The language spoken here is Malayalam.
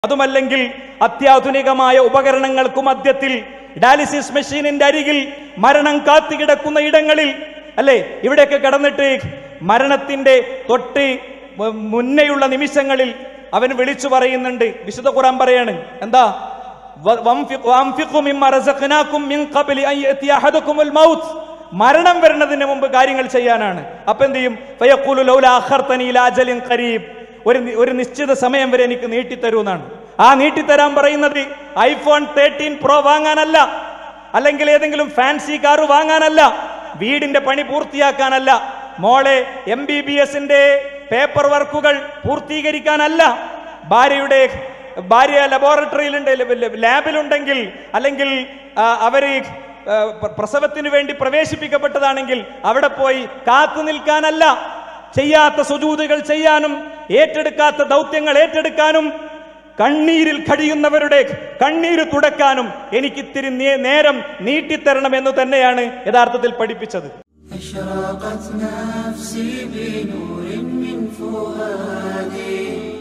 അതുമല്ലെങ്കിൽ അത്യാധുനികമായ ഉപകരണങ്ങൾക്കും മധ്യത്തിൽ ഡയാലിസിസ് മെഷീനിന്റെ അരികിൽ മരണം കാത്തുകിടക്കുന്ന ഇടങ്ങളിൽ അല്ലേ ഇവിടെയൊക്കെ കിടന്നിട്ട് മരണത്തിന്റെ തൊട്ട് മു- മുന്നേയുള്ള നിമിഷങ്ങളിൽ അവൻ വിളിച്ചു പറയുന്നുണ്ട് വിശുദ്ധ ഖുറാൻ പറയാണ് എന്താ വ- വംഫി- വഅൻഫിഖു മിമ്മ റസഖ്നാകും മിൻ ഖബ്ലി അൻ യഅതിയ അഹദകുമുൽ മൗത്ത് മരണം വരുന്നതിന് മുമ്പ് കാര്യങ്ങൾ ചെയ്യാനാണ് അപ്പൊ എന്ത് ചെയ്യും ഫയഖൂലു ലൗലാ അഖർതനി ഇലാ അജലിൻ ഖരീബ് ഒരു നി- ഒരു നിശ്ചിത സമയം വരെ എനിക്ക് നീട്ടിത്തരൂന്നാണ് ആ നീട്ടിത്തരാൻ പറയുന്നത് ഐഫോൺ തേർട്ടീൻ പ്രോ വാങ്ങാനല്ല അല്ലെങ്കിൽ ഏതെങ്കിലും ഫാൻസി കാർ വാങ്ങാനല്ല വീടിന്റെ പണി പൂർത്തിയാക്കാനല്ല മോളെ എം ബി ബി എസിന്റെ പേപ്പർ വർക്കുകൾ പൂർത്തീകരിക്കാനല്ല ഭാര്യയുടെ ഭാര്യ ലബോറട്ടറിയിലുണ്ട് ലാബിലുണ്ടെങ്കിൽ അല്ലെങ്കിൽ ആ, അവര് ആ, പ്ര- പ്രസവത്തിന് വേണ്ടി പ്രവേശിപ്പിക്കപ്പെട്ടതാണെങ്കിൽ അവിടെ പോയി കാത്തു നിൽക്കാനല്ല ചെയ്യാത്ത സുജൂതുകൾ ചെയ്യാനും ഏറ്റെടുക്കാത്ത ദൗത്യങ്ങൾ ഏറ്റെടുക്കാനും കണ്ണീരിൽ കഴിയുന്നവരുടെ കണ്ണീര് തുടക്കാനും എനിക്കിത്തിരി നേ- നേരം നീട്ടിത്തരണം എന്ന് തന്നെയാണ് യഥാർത്ഥത്തിൽ പഠിപ്പിച്ചത് أشرقت نفسي بنور من فؤادي